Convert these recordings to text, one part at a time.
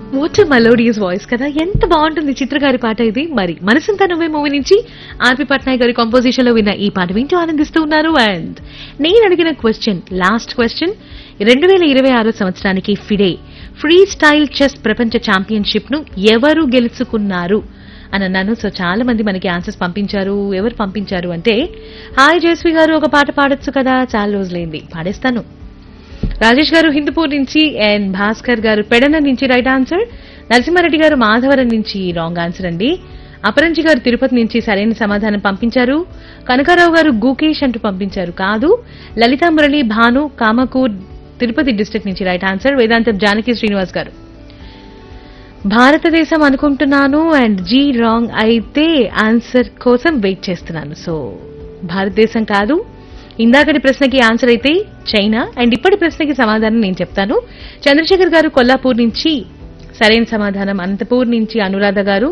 what melodious voice కదా ఎంత బాగుంటుంది చిత్ర గారి పాట ఇది మరి మనసంతా నువ్వే మూవీ నుంచి ఆర్పి పట్నాయక్ గారి కాంపోజిషన్ లో విన్న ఈ పాట వింటూ ఆనందిస్తూ ఉన్నారు అండ్ నేను అడిగిన క్వశ్చన్ లాస్ట్ క్వశ్చన్ రెండు వేల ఇరవై ఆరో సంవత్సరానికి ఫిడే ఫ్రీ స్టైల్ చెస్ ప్రపంచ ఛాంపియన్షిప్ ను ఎవరు గెలుచుకున్నారు అని అన్నాను సో చాలా మంది మనకి ఆన్సర్స్ పంపించారు ఎవరు పంపించారు అంటే హాయ్ జయశ్రీ గారు ఒక పాట పాడొచ్చు కదా చాలా రోజులైంది పాడేస్తాను రాజేష్ గారు హిందూపూర్ నుంచి అండ్ భాస్కర్ గారు పెడన నుంచి రైట్ ఆన్సర్ నరసింహారెడ్డి గారు మాధవరం నుంచి రాంగ్ ఆన్సర్ అండి అపరంజి గారు తిరుపతి నుంచి సరైన సమాధానం పంపించారు కనకారావు గారు గూకేష్ అంటూ పంపించారు కాదు లలితా మురళి భాను కామకూర్ తిరుపతి డిస్ట్రిక్ట్ నుంచి రైట్ ఆన్సర్ వేదాంతం జానకి శ్రీనివాస్ గారు భారతదేశం అనుకుంటున్నాను అండ్ జీ రాంగ్ అయితే ఆన్సర్ కోసం వెయిట్ చేస్తున్నాను సో భారతదేశం కాదు ఇందాకటి ప్రశ్నకి ఆన్సర్ అయితే చైనా అండ్ ఇప్పటి ప్రశ్నకి సమాధానం నేను చెప్తాను చంద్రశేఖర్ గారు కొల్లాపూర్ నుంచి సరైన సమాధానం అనంతపూర్ నుంచి అనురాధ గారు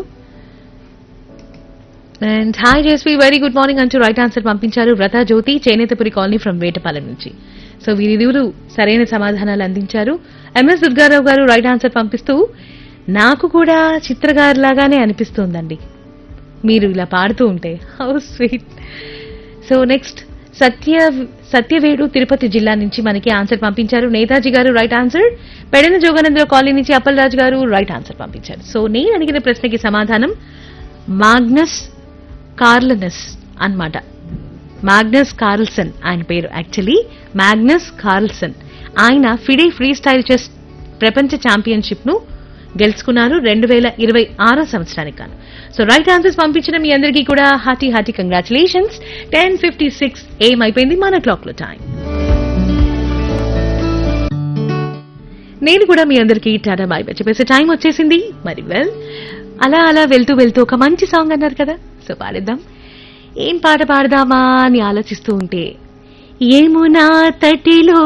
and hi Jaswi very good morning అంటూ రైట్ ఆన్సర్ పంపించారు వ్రత జ్యోతి చేనేతపురి కాలనీ ఫ్రమ్ వేటపాలెం నుంచి సో వీరిరువురు సరైన సమాధానాలు అందించారు ఎంఎస్ దుర్గారావు గారు రైట్ ఆన్సర్ పంపిస్తూ నాకు కూడా చిత్రగారి లాగానే అనిపిస్తోందండి మీరు ఇలా పాడుతూ ఉంటే how sweet so next Satya Satyavedu Tirupati జిల్లా నుంచి మనకి ఆన్సర్ పంపించారు నేతాజీ గారు right answer Pedana Joganandra colony నుంచి అప్పలరాజు గారు రైట్ ఆన్సర్ పంపించారు సో నేను అడిగిన ప్రశ్నకి సమాధానం మాగ్నస్ కార్లనస్ అన్నమాట మాగ్నస్ కార్ల్సన్ ఆయన పేరు యాక్చువల్లీ మాగ్నస్ కార్ల్సన్ ఆయన ఫిడే ఫ్రీ స్టైల్ చెస్ ప్రపంచ ఛాంపియన్షిప్ ను గెలుచుకున్నారు రెండు వేల ఇరవై ఆరో సంవత్సరానికి గాను సో రైట్ ఆన్సర్స్ పంపించిన మీ అందరికీ కూడా hearty hearty congratulations ten fifty six ఏం అయిపోయింది మన క్లాక్ లో టైం నేను కూడా మీ అందరికీ టాటా బాయ్ బాయ్ చెప్పేసే టైం వచ్చేసింది మరి వెల్ అలా అలా వెళ్తూ వెళ్తూ ఒక మంచి సాంగ్ అన్నారు కదా సో పాడేద్దాం ఏం పాట పాడదామా అని ఆలోచిస్తూ ఉంటే ఏమునా తటిలో